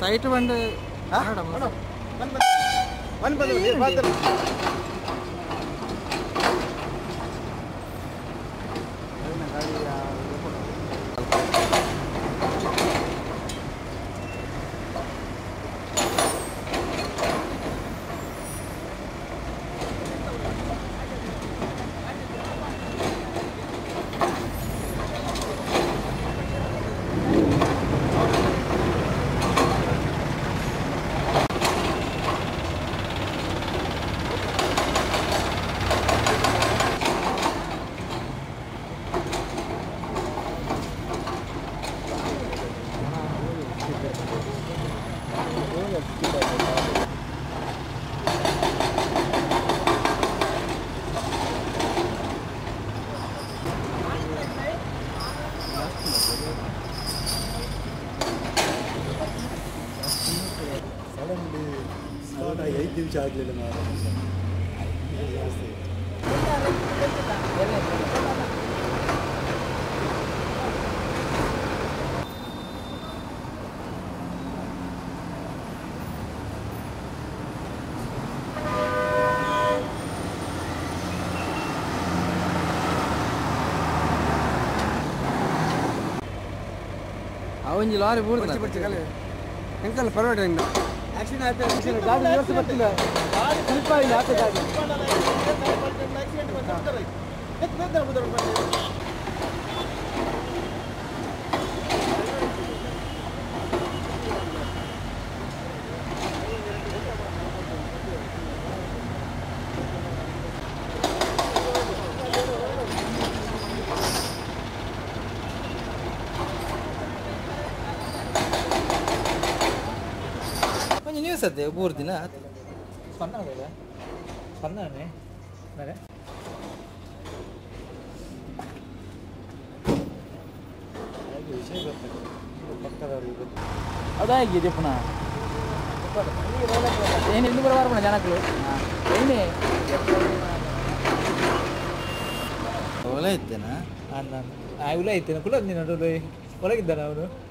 site ಬಂದು ಬನ್ನಿ ಬನ್ನಿ ನೀರು ಬಾತ್ರ ಸಡನ್ಲಿ ಸ್ಟಾರ್ಟ್ ಆಗಿ ಐದು ನಿಮಿಷ ಆಗಲಿಲ್ಲ ಜಾಸ್ತಿ ಆ ಒಂಜಿ ಲಾರಿ ಬೂಡ್ದ ಎಂಕಲ್ಲ ಪರವಾಡಿಂದ ಆಕ್ಸಿಡೆಂಟ್ ಆಯ್ತು ಗಾಡಿ ವ್ಯವಸ್ಥೆ ಬರ್ತಿಲ್ಲ ಸ್ಲಿಪ್ ಆಗಿದೆ ಆತ ಗಾಡಿ కొంచెం న్యూస్ అది మూడు దిన స్పందన కదా స్పందనే మరి ವಿಷಯ ಗೊತ್ತಾಗ್ತದೆ ಪಕ್ಕದವ್ರಿಗೆ ಗೊತ್ತು ಅದಾಗಿ చెప్పిన ಏನು ఎందుకు కూడా వారు జనకులు ఏంటి ಒಲೆ ಇದ್ದೇನಾ ಅನ್ನ ಆ ಇಲ್ಲ ಐತೆ ಕುಲ ನೀನು ಒಳಗಿದ್ದಾನ ಅವನು